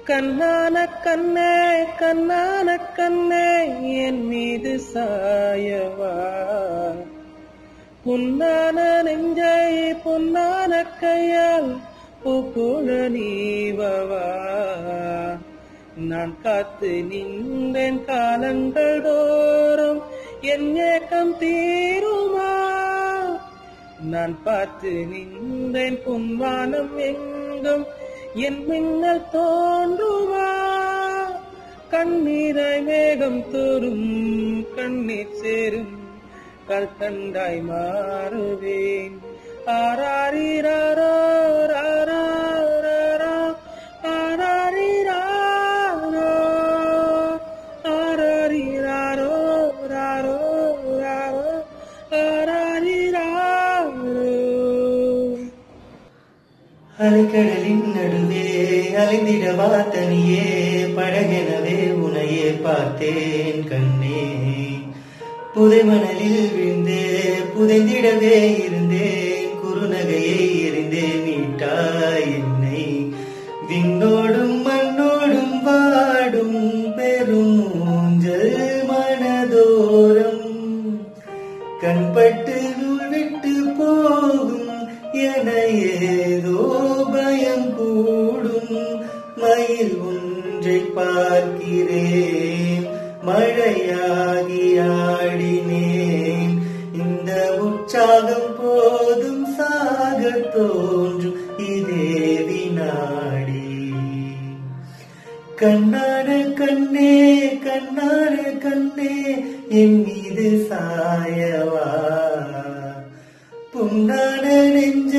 கண்ணான கண்ணே கண்ணான கண்ணே என் மீது சாயவா புன்னான நெஞ்சை பொன்னான கையால் பூக்குழ நீவவா நான் காத்து நின்றேன் காலங்கள் தோறும் என் ஏக்கம் தீருமா நான் பார்த்து நின்றேன் பொன்வானம் எங்கும் என் மின்னல் தோன்றுமா கண்ணீரை மேகம் தோறும் கண்ணீர் சேரும் கல்கண்டாய் மாறுவேன் ஆராரிராரோ ராரோ ராரோ ஆராரிராரோ ஆராரிராரோ ராரோ ராரோ ஆராரிராரோ அலைக்கடலின் நடுவே அலைந்திடவா தனியே படகெனவே உனையே பார்த்தேன் கண்ணே புதை மணலில் விழுந்தே புதைந்திடவே இருந்தேன் குறுநகையை எறிந்தே மீட்டாய் என்னை விண்ணோடும் மண்ணோடும் வாடும் பெரும் ஊஞ்சல் மனதோரம் கண்பட்டு நூல் விட்டு போகும் என ஏதோ பயம் கூடும் மயில் ஒன்றை பார்க்கிறேன் மழையாகி ஆடினேன் இந்த உற்சாகம் போதும் சாக தோன்றும் இதே வினாடி கண்ணான கண்ணே கண்ணான கண்ணே என் மீது சாயவா புண்ணான நெஞ்ச